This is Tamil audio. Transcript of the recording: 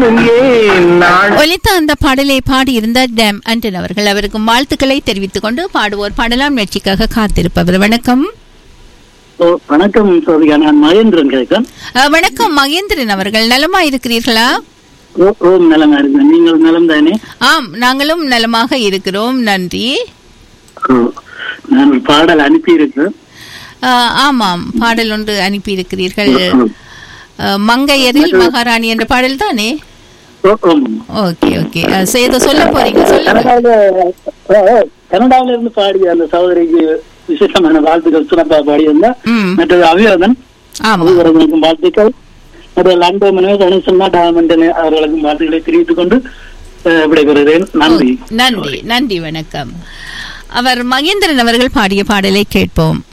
இன்னும் ஏன் நாள் ஒலித்த அந்த பாடலை பாடியிருந்த டேம் அண்டன் அவர்கள் அவருக்கு வாழ்த்துக்களை தெரிவித்துக் கொண்டு பாடுவோர் பாடலாம் நிகழ்ச்சிக்காக காத்திருப்பவர் வணக்கம் ஓ, வணக்கம் சோதிகா நான் மகேந்திரன் கேட்கிறேன் அஹ், வணக்கம் மகேந்திரன் அவர்கள் நலமா இருக்கிறீர்களா ஓ- ஓம் நலமா இருக்கேன் நீங்கள் நலம் தானே ஆம் நாங்களும் நலமாக இருக்கிறோம் நன்றி ஓ, நான் ஒரு பாடல் அனுப்பி இருக்கேன் அஹ், ஆமாம் பாடல் ஒன்று அனுப்பியிருக்கிறீர்கள் அஹ், மங்கையரில் மகாராணி என்ற பாடல் தானே ஓகே ஓகே அஹ், சரி, ஏதோ சொல்ல போறீங்க சொல்லுங்க கனடாவில ஓ, ஓ, கனடாவில இருந்து பாடிய அந்த சகோதரிக்கு விசேஷமான வாழ்த்துக்கள் சிறப்பா பாடியிருந்தா ம் மற்றது அபிவாதன் ஆமா அபிவாதனுக்கும் வாழ்த்துக்கள் மற்ற லண்டோ மனோ கணேசன்னா டாமண்டன் அவர்களுக்கும் வாழ்த்துக்களை தெரிவித்துக் கொண்டு அஹ், விடைபெறுகிறேன் நன்றி நன்றி நன்றி வணக்கம் அவர் மகேந்திரன் அவர்கள் பாடிய பாடலை கேட்போம்